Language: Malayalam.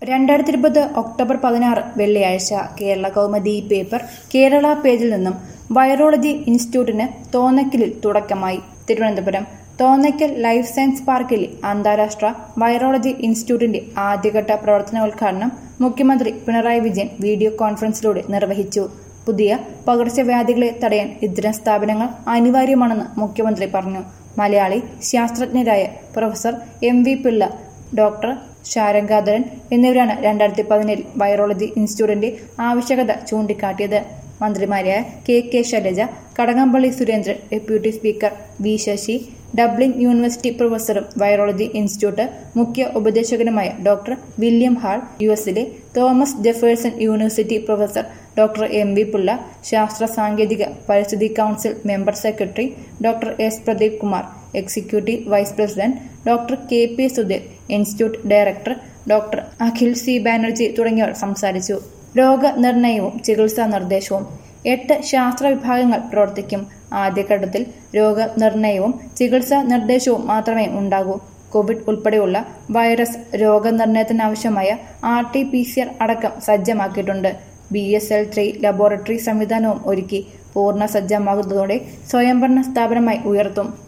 രണ്ടായിരത്തി ഇരുപത് ഒക്ടോബർ പതിനാറ് വെള്ളിയാഴ്ച കേരള കൗമുദി പേപ്പർ കേരള പേജിൽ നിന്നും വൈറോളജി ഇൻസ്റ്റിറ്റ്യൂട്ടിന് തോന്നക്കലിൽ തുടക്കമായി തിരുവനന്തപുരം തോന്നക്കൽ ലൈഫ് സയൻസ് പാർക്കിൽ അന്താരാഷ്ട്ര വൈറോളജി ഇൻസ്റ്റിറ്റ്യൂട്ടിന്റെ ആദ്യഘട്ട പ്രവർത്തനോദ്ഘാടനം മുഖ്യമന്ത്രി പിണറായി വിജയൻ വീഡിയോ കോൺഫറൻസിലൂടെ നിർവഹിച്ചു പുതിയ പകർച്ചവ്യാധികളെ തടയാൻ ഇത്തരം സ്ഥാപനങ്ങൾ അനിവാര്യമാണെന്ന് മുഖ്യമന്ത്രി പറഞ്ഞു മലയാളി ശാസ്ത്രജ്ഞരായ professor M V Pillai doctor Sarangadharan എന്നിവരാണ് രണ്ടായിരത്തി പതിനേഴിൽ വൈറോളജി ഇൻസ്റ്റിറ്റ്യൂട്ടിന്റെ ആവശ്യകത ചൂണ്ടിക്കാട്ടിയത് മന്ത്രിമാരായ K K Shailaja Kadakampally Surendran deputy speaker V Sasi Dublin university പ്രൊഫസറും വൈറോളജി ഇൻസ്റ്റിറ്റ്യൂട്ട് മുഖ്യ ഉപദേശകനുമായ ഡോക്ടർ വില്യം ഹാൾ യു എസിലെ Thomas Jefferson university professor doctor M V Pillai ശാസ്ത്ര സാങ്കേതിക പരിസ്ഥിതി council member secretary doctor S Pradeep Kumar executive vice president doctor K P Sudheer institute director doctor Akhil C Banerjee തുടങ്ങിയവർ സംസാരിച്ചു രോഗനിർണയവും ചികിത്സാ നിർദ്ദേശവും എട്ട് ശാസ്ത്ര വിഭാഗങ്ങൾ പ്രവർത്തിക്കും ആദ്യഘട്ടത്തിൽ രോഗനിർണയവും ചികിത്സാ നിർദ്ദേശവും മാത്രമേ ഉണ്ടാകൂ കോവിഡ് ഉൾപ്പെടെയുള്ള വൈറസ് രോഗനിർണയത്തിനാവശ്യമായ R T P C R അടക്കം സജ്ജമാക്കിയിട്ടുണ്ട് B S L three laboratory സംവിധാനവും ഒരുക്കി പൂർണ്ണ സജ്ജമാകുന്നതോടെ സ്വയംഭരണ സ്ഥാപനമായി ഉയർത്തും